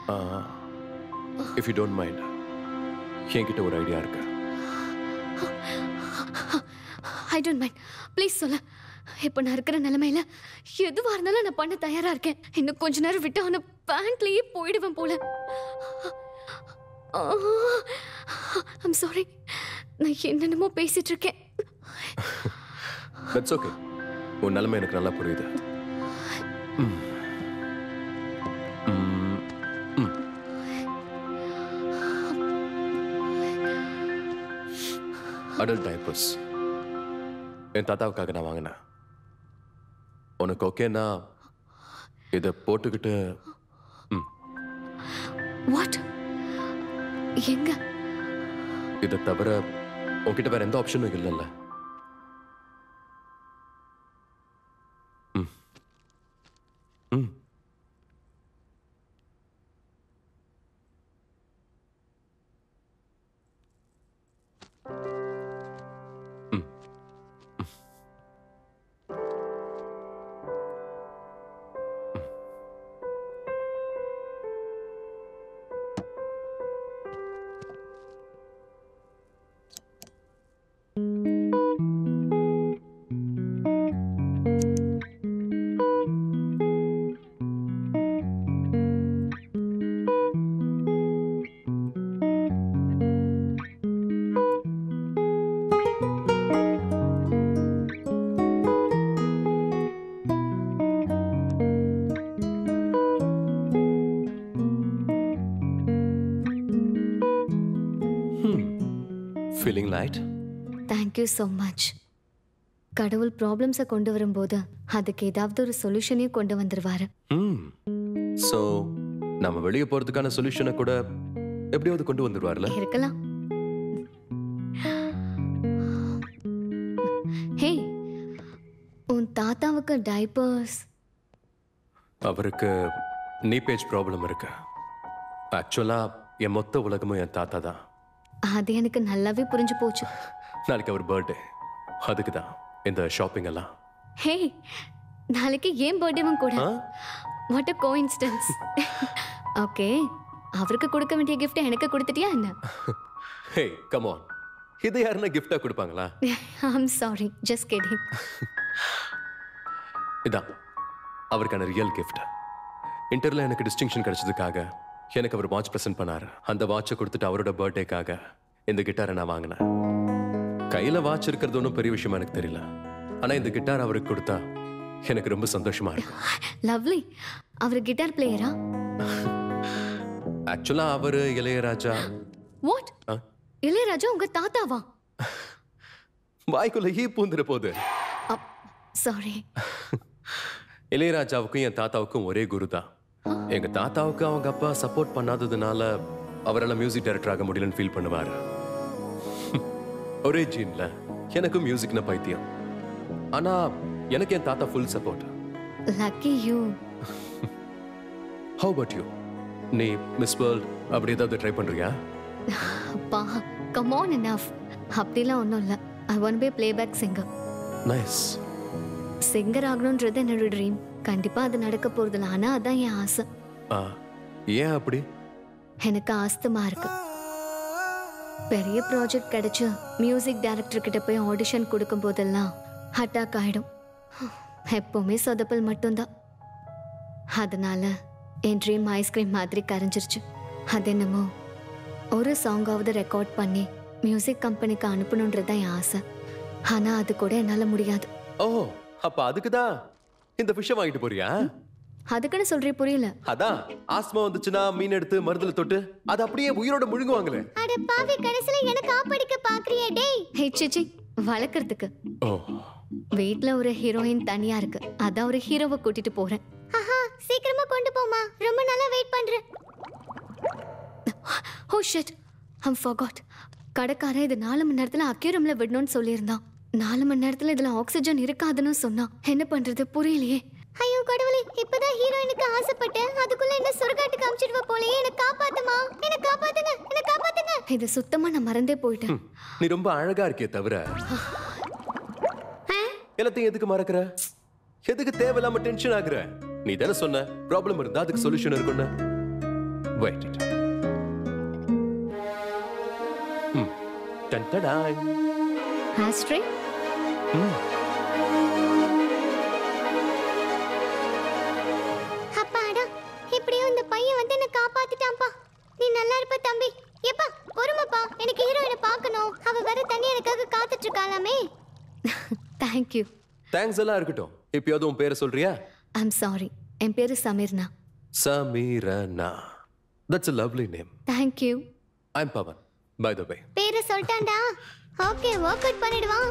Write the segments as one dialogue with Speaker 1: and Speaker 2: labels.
Speaker 1: If you don't mind என்கிட்ட ஒரு idea இருக்கு
Speaker 2: ஐ டோன்ட் மைண்ட் ப்ளீஸ் சொல்ல இப்போ நான் இருக்கிற நிலைமையில எதுவாக இருந்தாலும் நான் பண்ண தயாரா இருக்கேன் இன்னும் கொஞ்ச நேரம் விட்டு அவனை பேண்ட்லயே போயிடுவேன் போல ஐம் சாரி நான் என்னென்னமோ பேசிட்டு இருக்கேன்
Speaker 1: தட்ஸ் ஓகே உன் நிலைமை எனக்கு நல்லா புரியுது ம். ம். ம். அடல்ட் டைப்பர்ஸ் என் தாத்தாவுக்காக நான் வாங்கினேன் உனக்கு ஓகேனா இதை போட்டுக்கிட்டு ம்
Speaker 2: வாட் எங்க
Speaker 1: இதை தவிர உன்கிட்ட வேற எந்த ஆப்ஷனும் இல்லைல்ல ம் ம் ம். Feeling light
Speaker 2: thank you so much கடவுள் ப்ராப்ளம்ஸை கொண்டு வரும்போது அதுக்கு ஏதாவது ஒரு சொல்யூஷனையும் கொண்டு வந்துருவாரு
Speaker 1: ம் ஸோ நம்ம வெளியே போறதுக்கான சொல்யூஷனை கூட எப்படியாவது கொண்டு வந்துருவார்ல
Speaker 2: இருக்கலாம் ஹே உன் தாத்தாவுக்கு டைப்பர்ஸ்
Speaker 1: அவருக்கு நீ பேஜ் ப்ராப்ளம் இருக்கு ஆக்சுவலா என் மொத்த உலகமும் என் தாத்தா தான்
Speaker 2: அது எனக்கு நல்லாவே புரிஞ்சு போச்சு
Speaker 1: நாளைக்கு அவர் பர்த்டே அதுக்கு தான் இந்த ஷாப்பிங் எல்லாம்
Speaker 2: ஹே நாளைக்கு ஏன் பர்த்டேவும் கூட
Speaker 1: ஆ?
Speaker 2: வாட் அ கோஇன்சிடென்ஸ் ஓகே அவருக்கு கொடுக்க வேண்டிய gift எனக்கு கொடுத்துட்டியா என்ன
Speaker 1: ஹே கம் ஆன் இது யாருன்னா கிஃப்டா கொடுப்பாங்களா
Speaker 2: ஐம் சாரி ஜஸ்ட் கிடிங்
Speaker 1: இதான் அவருக்கான ரியல் கிஃப்ட் இன்டர்ல எனக்கு டிஸ்டிங்ஷன் கிடைச்சதுக்காக எனக்கு அவர் வாட்ச் ப்ரெசென்ட் பண்ணாரு அந்த வாட்சை கொடுத்துட்டு அவரோட பர்த்டேக்காக இந்த கிட்டாரை நான் வாங்கினேன் கையில வாட்ச் இருக்கிறது ஒன்றும் பெரிய விஷயமா எனக்கு தெரியல ஆனா இந்த கிட்டார் அவருக்கு கொடுத்தா எனக்கு ரொம்ப சந்தோஷமா இருக்கும்
Speaker 2: லவ்லி அவர் கிட்டார் பிளேயரா
Speaker 1: ஆக்சுவலா அவரு இளையராஜா
Speaker 2: வாட்
Speaker 1: ஆ?
Speaker 2: இளையராஜா உங்க தாத்தாவா
Speaker 1: வாய்க்குள்ள ஈ பூந்துற போது
Speaker 2: சாரி
Speaker 1: இளையராஜாவுக்கும் என் தாத்தாவுக்கும் ஒரே குரு தான் எங்க தாத்தாவுக்கு அவங்க அப்பா சப்போர்ட் பண்ணாததுனால அவரால் மியூசிக் டைரக்டர் ஆக முடியலன்னு ஃபீல் பண்ணுவாரு ஒரே ஜீன்ல எனக்கும் மியூசிக்னா பைத்தியம் ஆனா எனக்கு என் தாத்தா full support
Speaker 2: lucky you
Speaker 1: how but you நீ மிஸ் வேர்ல்ட் அப்படி ஏதாவது ட்ரை பண்றியா
Speaker 2: அப்பா கம் ஆன் எனஃப் அப்படிலாம் ஒன்றும் இல்லை I wanna be playback singer
Speaker 1: nice
Speaker 2: singer ஆகணுன்றது என்னோட ட்ரீம் கண்டிப்பா அது நடக்க போறதில்ல ஆனா அதான் என் ஆசை
Speaker 1: ஆ ஏன் அப்படி
Speaker 2: எனக்கு ஆஸ்துமா இருக்கு பெரிய ப்ராஜெக்ட் கிடைச்சு மியூசிக் டைரக்டர் கிட்ட போய் ஆடிஷன் கொடுக்கும் போதெல்லாம் அட்டாக் ஆயிடும் எப்பவுமே சொதப்பல் மட்டும்தான் அதனால என் ட்ரீம் ஐஸ்கிரீம் மாதிரி கரைஞ்சிருச்சு அது என்னமோ ஒரு சாங்காவது ரெக்கார்ட் பண்ணி மியூசிக் கம்பெனிக்கு அனுப்பணுன்றது தான் என் ஆசை ஆனா அது கூட என்னால முடியாது
Speaker 1: ஓ அப்ப அதுக்கு தான் இந்த ஃபிஷ்ஷை வாங்கிட்டு போறியா
Speaker 2: அதுக்குன்னு சொல்றே புரியல
Speaker 1: அதான் ஆஸ்மா வந்துச்சுன்னா மீன் எடுத்து மருந்துல தொட்டு அது அப்படியே உயிரோட முழுங்குவாங்களே
Speaker 3: அட பாவி கடைசில எனக்கு ஆப்படிக்க பாக்குறியே டேய்
Speaker 2: ஹே சிச்சி வளர்க்கறதுக்கு
Speaker 1: ஓ
Speaker 2: வீட்ல ஒரு ஹீரோயின் தனியா இருக்கு அதான் ஒரு ஹீரோவை கூட்டிட்டு போறேன்
Speaker 3: ஆஹா சீக்கிரமா கொண்டு போமா ரொம்ப நல்லா வெயிட் பண்றேன்
Speaker 2: ஓ ஷிட் ஐம் forgot கடைக்காரன் இது நாலு மணி நேரத்துல அக்யூரம்ல விடணும்னு சொல்லியிருந்தான் நாலு மணி நேரத்துல இதுல ஆக்சிஜன் இருக்காதுன்னு சொன்னான் என்ன பண்றது புரியலையே
Speaker 3: ஐயோ கடவுளே இப்பதான் ஹீரோயினுக்கு ஆசைப்பட்டேன் அதுக்குள்ள என்ன சுரகாட்டுக்கு அமிச்சிடுவ போலயே என்ன காப்பாத்துமா என்ன காப்பாத்துங்க என்ன காப்பாத்துங்க
Speaker 2: இது சுத்தமா நான் மறந்தே போயிட்டேன்
Speaker 1: நீ ரொம்ப அழகா இருக்கே தவிர எல்லாத்தையும் எதுக்கு மறக்கிற எதுக்கு தேவையில்லாம டென்ஷன் ஆகுற நீ தானே சொன்ன ப்ராப்ளம் இருந்தா அதுக்கு சொல்யூஷன் இருக்குன்னு வெயிட் ம் டன் டடாய்
Speaker 2: ஆஸ்ட்ரே
Speaker 3: அப்பாடா இப்படியும் இந்த பையன் வந்து என்ன காப்பாத்திட்டான்ப்பா நீ நல்லா இருப்ப தம்பி எப்பா பொறுமைப்பா எனக்கு ஹீரோயினை பார்க்கணும் அவ வர தண்ணி எனக்காக காத்துட்டு இருக்காளாமே
Speaker 2: தேங்க்யூ
Speaker 1: தேங்க்ஸ் எல்லாம் இருக்கட்டும் இப்பயாவது உன் பேரை சொல்றியா
Speaker 2: ஐம் சாரி என் பேரு சமீர்னா
Speaker 1: சமீரனா that's a lovely name
Speaker 2: thank you
Speaker 1: I'm Pavan by the way
Speaker 3: பேரை சொல்லிட்டான்டா ஓகே ஒர்க் அவுட் பண்ணிடுவான்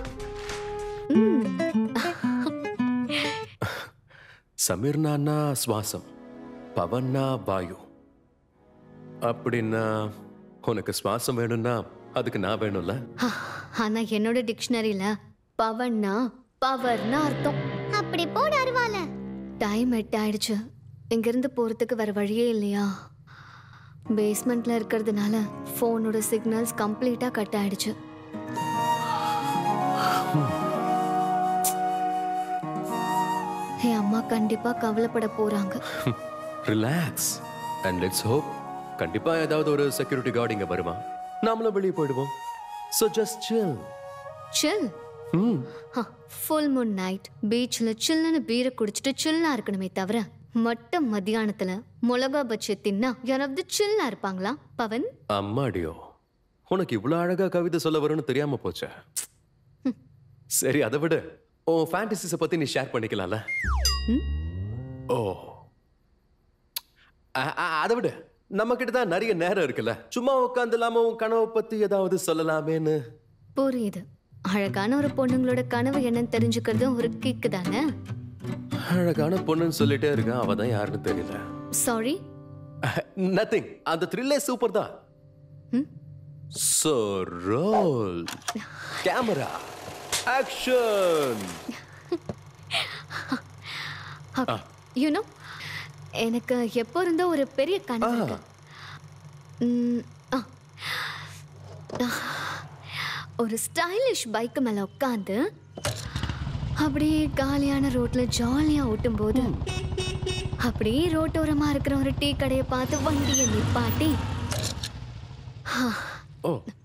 Speaker 1: சமீர்னானா சுவாசம் பவன்னா வாயு அப்படின்னா உனக்கு சுவாசம் வேணும்னா அதுக்கு நான் வேணும்ல
Speaker 2: ஆனா என்னோட டிக்ஷனரியில பவன்னா பவர்னு அர்த்தம்
Speaker 3: அப்படி போட அருவால
Speaker 2: டைம் எட் ஆயிடுச்சு இங்கிருந்து போறதுக்கு வேற வழியே இல்லையா பேஸ்மெண்ட்ல இருக்கிறதுனால ஃபோனோட சிக்னல்ஸ் கம்ப்ளீட்டா கட் ஆயிடுச்சு என் அம்மா கண்டிப்பா கவலைப்பட போறாங்க
Speaker 1: ரிலாக்ஸ் அண்ட் லெட்ஸ் ஹோப் கண்டிப்பா ஏதாவது ஒரு செக்யூரிட்டி கார்டு இங்க வருவான் நாமளும் வெளியே போயிடுவோம் ஸோ ஜஸ்ட் சில்
Speaker 2: சில்
Speaker 1: ம்
Speaker 2: ஃபுல் மூன் நைட் பீச்சில் சில்லுன்னு பீரை குடிச்சிட்டு சில்லா இருக்கணுமே தவிர மட்டும் மத்தியானத்துல மிளகா பச்சி தின்னா யாராவது சில்லா இருப்பாங்களா பவன்
Speaker 1: அம்மாடியோ உனக்கு இவ்வளவு அழகா கவிதை சொல்ல வரும்னு தெரியாம போச்சே சரி அதை விட உன் ஃபேண்டசிஸை பத்தி நீ ஷேர் பண்ணிக்கலாம்ல
Speaker 2: ம்?
Speaker 1: ஓ அ- அ- அதை விட நம்ம கிட்ட தான் நிறைய நேரம் இருக்குல்ல சும்மா உட்காந்து இல்லாம உன் கனவை பத்தி ஏதாவது சொல்லலாமேன்னு
Speaker 2: புரியுது அழகான ஒரு பொண்ணுங்களோட கனவு என்னன்னு தெரிஞ்சுக்கிறதும் ஒரு கிக்கு தானே
Speaker 1: அழகான பொண்ணுன்னு சொல்லிட்டே இருக்கான் அவ தான் யாருன்னு தெரியல
Speaker 2: சாரி
Speaker 1: நத்திங் அந்த த்ரில்லே சூப்பர் தான்
Speaker 2: ம்?
Speaker 1: So roll camera action
Speaker 2: you know எனக்கு எப்போ இருந்தோ ஒரு பெரிய கனவு இருக்கு ம், ஆ. ஆ. ஒரு ஸ்டைலிஷ் பைக்கு மேல உட்காந்து அப்படியே காலியான ரோட்ல ஜாலியா ஓட்டும்போது அப்படியே ரோட்டோரமா இருக்கிற ஒரு டீ கடையை பார்த்து வண்டியை நிப்பாட்டி
Speaker 1: ஓ